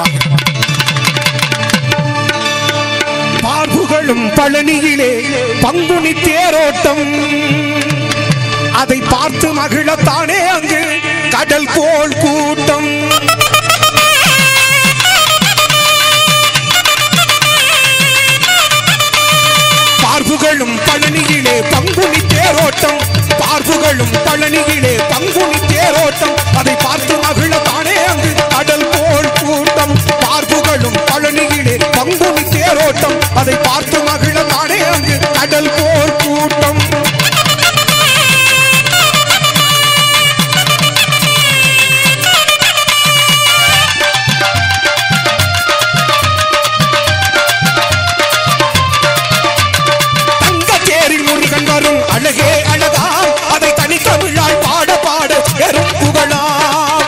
பார்ப்புகளும் பழனியிலே பங்குனி தேரோட்டம் அதை பார்த்து மகிழத்தானே அங்கு கடல் போல் கூட்டம் பார்ப்புகளும் பழனியிலே பங்குனி தேரோட்டம் பார்ப்புகளும் பழனியிலே பங்குனி தேரோட்டம் அதை பார்த்து மகிழத்தானே அங்கு கடல் போல் கூட்டம் பார்ப்புகளும் பழனியிலே பங்குனி தேரோட்டம் அதை பார்த்து மகிழத்தானே அங்கு கடல் போல் கூட்டம் தங்கத்தேரில் முருகன் வரும் அழகே அழகா அதை தனித்தமிழால் பாட பாட பெரும் புகழாம்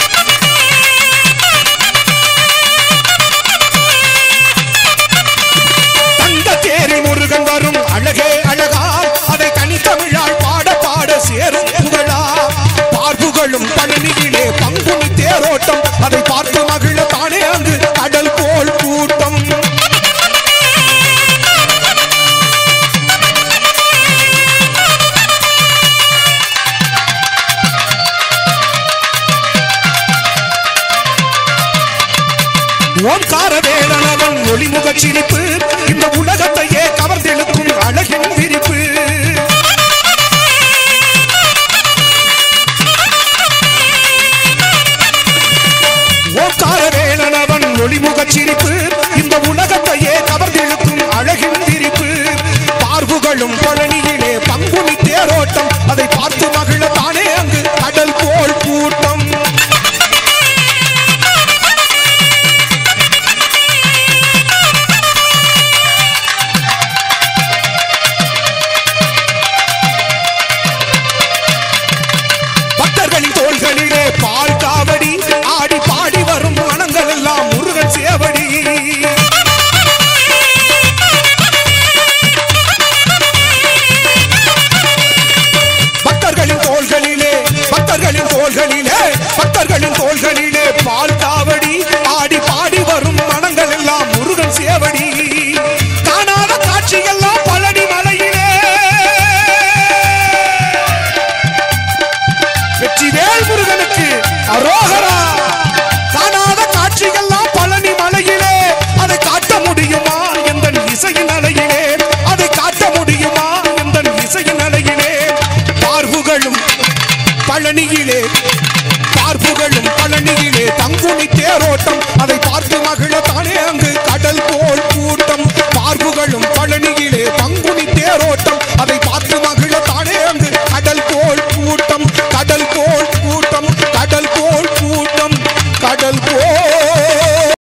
தங்கத்தேரில் முருகன் வரும் அழகே அழகா அதை தனித்தமிழால் பாட பாட சேரும் புகழா பார்ப்புகளும் பழனியிலே பங்குனி தேரோட்டம் அதை பார்த்து மகிழ தானே அங்கு கடல் போல் கூட்டம் ஓம்கார வேலனவன் ஒளிமுகச் சிரிப்பு இந்த உலகத்தையே கவர்ந்தெழுக்கும் அழகின் விரிப்பு ஓம்கார வேலனவன் ஒளிமுகச் சிரிப்பு இந்த உலக